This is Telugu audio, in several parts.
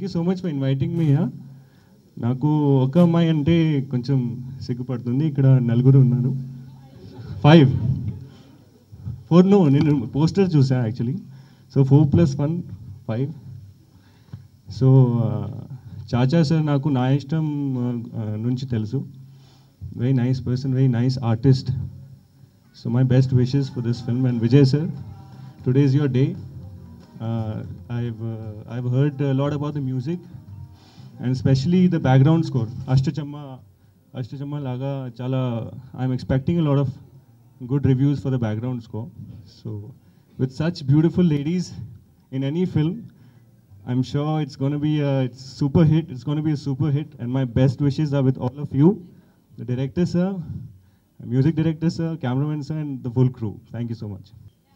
You so much for inviting me నాకు ఒక అమ్మాయి అంటే కొంచెం సిగ్గుపడుతుంది ఇక్కడ నలుగురు ఉన్నారు ఫైవ్ ఫోర్ నో నేను పోస్టర్ చూసా actually so four plus one five so Chacha sir నాకు నా ఇష్టం uh, నుంచి తెలుసు very nice person very nice artist so my best wishes for this film and Vijay sir today is your day I've I've heard lot about the music and specially the background score Ashta Chamma అష్టచమ్మ లాగా చాలా I'm expecting lot of good reviews for the background score. So, with such beautiful ladies in any film, I'm sure it's going to be a it's super hit. It's going to be a super hit, and my best wishes are with all of you, the director sir, music director sir, cameraman sir, and the full crew. Thank you so much.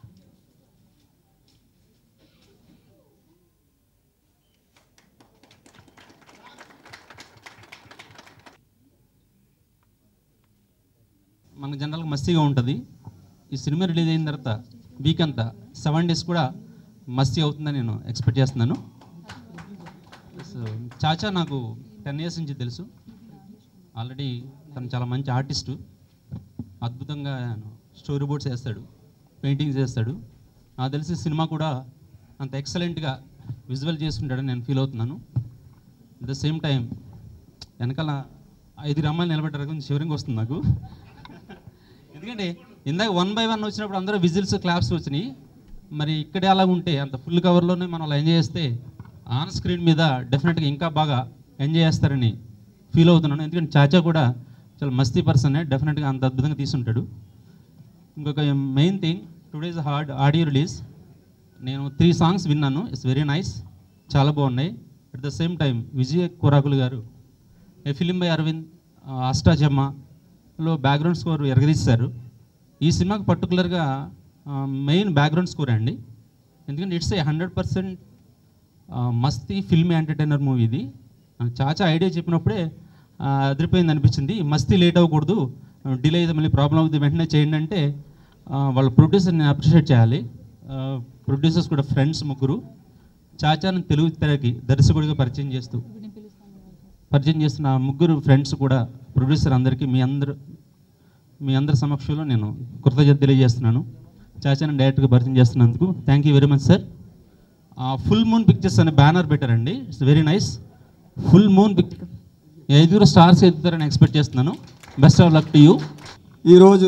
మనకు జనరల్గా మస్తీగా ఉంటుంది ఈ సినిమా రిలీజ్ అయిన తర్వాత వీక్ అంతా సెవెన్ డేస్ కూడా మస్తీ అవుతుందని నేను ఎక్స్పెక్ట్ చేస్తున్నాను సో చాచా నాకు టెన్ ఇయర్స్ నుంచి తెలుసు ఆల్రెడీ తను చాలా మంచి ఆర్టిస్టు అద్భుతంగా స్టోరీ బోర్డ్స్ వేస్తాడు పెయింటింగ్స్ వేస్తాడు నాకు తెలిసి సినిమా కూడా అంత ఎక్సలెంట్గా విజువల్ చేసుకుంటాడని నేను ఫీల్ అవుతున్నాను అట్ ద సేమ్ టైం వెనకాల ఐదు అమ్మాయిలు నిలబెట్టారు కొంచెం శివరింగ్ వస్తుంది నాకు ఎందుకంటే ఇందాక వన్ బై వన్ వచ్చినప్పుడు అందరూ విజిల్స్ క్లాప్స్ వచ్చినాయి మరి ఇక్కడే అలా ఉంటే అంత ఫుల్ కవర్లోనే మనం అలా ఎంజాయ్ చేస్తే ఆన్ స్క్రీన్ మీద డెఫినెట్గా ఇంకా బాగా ఎంజాయ్ చేస్తారని ఫీల్ అవుతున్నాను ఎందుకంటే చాచా కూడా చాలా మస్తీ పర్సన్ డెఫినెట్గా అంత అద్భుతంగా తీసుంటాడు ఇంకొక main thing today's hard audio release నేను త్రీ సాంగ్స్ విన్నాను ఇట్స్ వెరీ నైస్ చాలా బాగున్నాయి at the same time Vijay Kurakulu garu a film by Arvind ఆ, అష్టాచమ్మలో బ్యాక్గ్రౌండ్ స్కోర్ ఎరగదీశారు ఈ సినిమాకి పర్టికులర్గా మెయిన్ బ్యాక్గ్రౌండ్ స్కోర్ అండి ఎందుకంటే it's a hundred percent masti film entertainer movie ఇది నాకు చాచా ఐడియా చెప్పినప్పుడే ఆ, అదిరిపోయింది అనిపించింది మస్తీ లేట్ అవ్వకూడదు డిలే అయితే మళ్ళీ ప్రాబ్లం అవుతుంది వెంటనే చేయండి అంటే ఆ, వాళ్ళ ప్రొడ్యూసర్ని అప్రిషియేట్ చేయాలి ప్రొడ్యూసర్స్ కూడా ఫ్రెండ్స్ ముగ్గురు చాచాను తెలుగు తెరకి దర్శకుడిగా పరిచయం చేస్తూ పరిచయం చేస్తున్న ఆ ముగ్గురు ఫ్రెండ్స్ కూడా ప్రొడ్యూసర్ అందరికీ మీ అందరు మీ అందరి సమక్షంలో నేను కృతజ్ఞత తెలియజేస్తున్నాను చాచాని డైరెక్ట్గా పరిచయం చేస్తున్నందుకు thank you very much sir full moon pictures అనే బ్యానర్ పెట్టారండి it's very nice full moon picture ఐదుగురు స్టార్స్ ఎత్తుతారని ఎక్స్పెక్ట్ చేస్తున్నాను best of luck to you ఈరోజు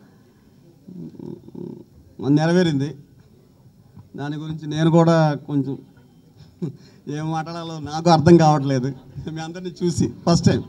మ్, నెరవేరింది దాని గురించి నేను కూడా కొంచెం ఏం మాట్లాడాలో నాకు అర్థం కావట్లేదు మీ అందరినీ చూసి ఫస్ట్ టైం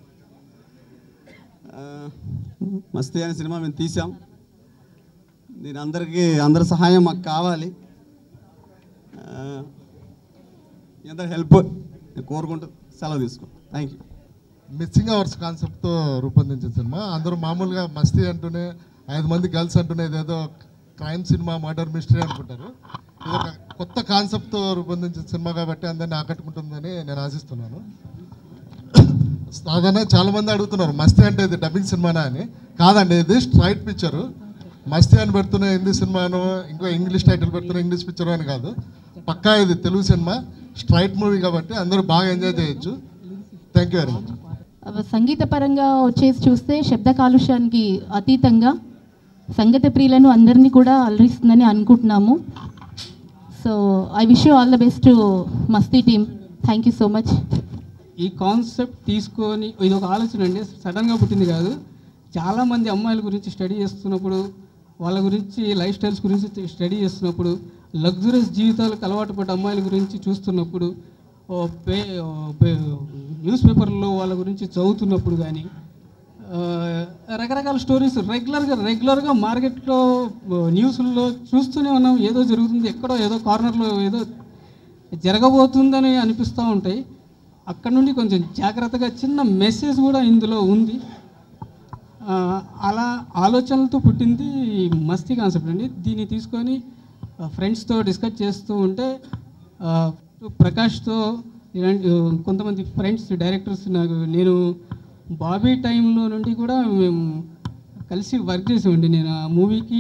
ఆ, మస్తీ అనే సినిమా మేము తీసాం దీని అందరికీ అందరి సహాయం మాకు కావాలి ఆ, మీ అందరి హెల్ప్ నేను కోరుకుంటూ సెలవు తీసుకో థ్యాంక్ యూ మిస్సింగ్ అవర్స్ కాన్సెప్ట్తో రూపొందించిన సినిమా అందరూ మామూలుగా మస్తీ అంటూనే ఐదు మంది గర్ల్స్ అంటూనే ఇదేదో క్రైమ్ సినిమా మర్డర్ మిస్టరీ అనుకుంటారు ఇది ఒక కొత్త కాన్సెప్ట్తో రూపొందించిన సినిమా కాబట్టి అందరిని ఆకట్టుకుంటుందని నేను ఆశిస్తున్నాను సాధారణ చాలా మంది అడుగుతున్నారు మస్తీ అంటే ఇది డబ్బింగ్ సినిమానా అని కాదండి ఇది స్ట్రైట్ పిక్చరు మస్తీ అని పెడుతున్న హిందీ సినిమాను ఇంకో ఇంగ్లీష్ టైటిల్ పెడుతున్న ఇంగ్లీష్ పిక్చర్ అని కాదు పక్కా ఇది తెలుగు సినిమా స్ట్రైట్ మూవీ కాబట్టి అందరూ బాగా ఎంజాయ్ చేయొచ్చు థ్యాంక్ యూ వెరీ మచ్ సంగీత పరంగా వచ్చేసి చూస్తే శబ్ద కాలుష్యానికి అతీతంగా సంగీత ప్రియులను అందరినీ కూడా అలరిస్తుందని అనుకుంటున్నాము so I wish you all the best Masti team thank you so much ఈ కాన్సెప్ట్ తీసుకొని ఇది ఒక ఆలోచన అండి సడన్గా పుట్టింది కాదు చాలామంది అమ్మాయిల గురించి స్టడీ చేస్తున్నప్పుడు వాళ్ళ గురించి లైఫ్ స్టైల్స్ గురించి స్టడీ చేస్తున్నప్పుడు లగ్జరీస్ జీవితాలకు అలవాటు పడ్డ అమ్మాయిల గురించి చూస్తున్నప్పుడు ఓ పే ఓ పే- న్యూస్ పేపర్లో వాళ్ళ గురించి చదువుతున్నప్పుడు కానీ ఆ, రకరకాల స్టోరీస్ రెగ్యులర్గా రెగ్యులర్గా మార్కెట్లో న్యూస్లో చూస్తూనే ఉన్నాం ఏదో జరుగుతుంది ఎక్కడో ఏదో కార్నర్లో ఏదో జరగబోతుందని అనిపిస్తూ ఉంటాయి అక్కడ నుండి కొంచెం జాగ్రత్తగా చిన్న మెసేజ్ కూడా ఇందులో ఉంది ఆ, అలా ఆలోచనలతో పుట్టింది ఈ మస్తీ కాన్సెప్ట్ అండి దీన్ని తీసుకొని ఫ్రెండ్స్తో డిస్కస్ చేస్తూ ఉంటే ఆ, ప్రకాష్తో ఇలాంటి కొంతమంది ఫ్రెండ్స్ డైరెక్టర్స్ నాకు నేను బాబీ టైంలో నుండి కూడా మేము కలిసి వర్క్ చేసామండి నేను ఆ మూవీకి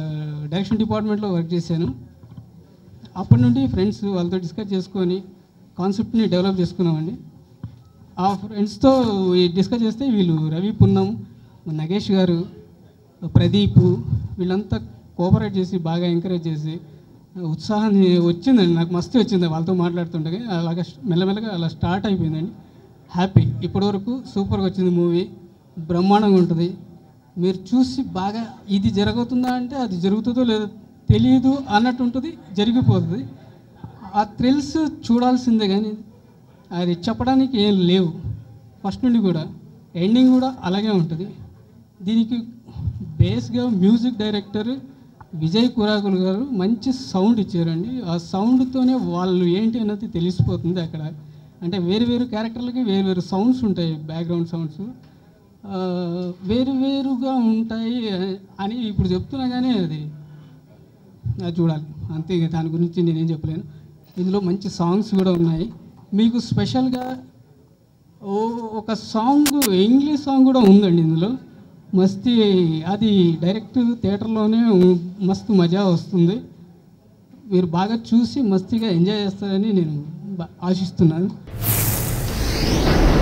డైరెక్షన్ డిపార్ట్మెంట్లో వర్క్ చేశాను అప్పటి నుండి ఫ్రెండ్స్ వాళ్ళతో డిస్కస్ చేసుకొని కాన్సెప్ట్ని డెవలప్ చేసుకున్నామండి ఆ ఫ్రెండ్స్తో డిస్కస్ చేస్తే వీళ్ళు రవి పున్నం నగేష్ గారు ప్రదీప్ వీళ్ళంతా కోఆపరేట్ చేసి బాగా ఎంకరేజ్ చేసి ఉత్సాహాన్ని వచ్చిందండి నాకు మస్తు వచ్చింది వాళ్ళతో మాట్లాడుతుండగా అలాగ మెల్లమెల్లగా అలా స్టార్ట్ అయిపోయిందండి హ్యాపీ ఇప్పటివరకు సూపర్గా వచ్చింది మూవీ బ్రహ్మాండంగా ఉంటుంది మీరు చూసి బాగా ఇది జరుగుతుందా అంటే అది జరుగుతుందో లేదో తెలియదు అన్నట్టు ఉంటుంది జరిగిపోతుంది ఆ థ్రిల్స్ చూడాల్సిందే కానీ అది చెప్పడానికి ఏం లేవు ఫస్ట్ నుండి కూడా ఎండింగ్ కూడా అలాగే ఉంటుంది దీనికి బేస్గా మ్యూజిక్ డైరెక్టర్ విజయ్ కురాకులు గారు మంచి సౌండ్ ఇచ్చారండి ఆ సౌండ్తోనే వాళ్ళు ఏంటి అన్నది తెలిసిపోతుంది అక్కడ అంటే వేరు వేరు క్యారెక్టర్లకి వేరు వేరు సౌండ్స్ ఉంటాయి బ్యాక్గ్రౌండ్ సౌండ్స్ వేరు వేరుగా ఉంటాయి అని ఇప్పుడు చెప్తున్నా కానీ అది అది చూడాలి అంతే ఇక దాని గురించి నేనేం చెప్పలేను ఇందులో మంచి సాంగ్స్ కూడా ఉన్నాయి మీకు స్పెషల్గా ఓ ఒక సాంగ్ ఇంగ్లీష్ సాంగ్ కూడా ఉందండి ఇందులో మస్తీ అది డైరెక్ట్ థియేటర్లోనే ఉ- మస్తు మజా వస్తుంది మీరు బాగా చూసి మస్తీగా ఎంజాయ్ చేస్తారని నేను బా- ఆశిస్తున్నాను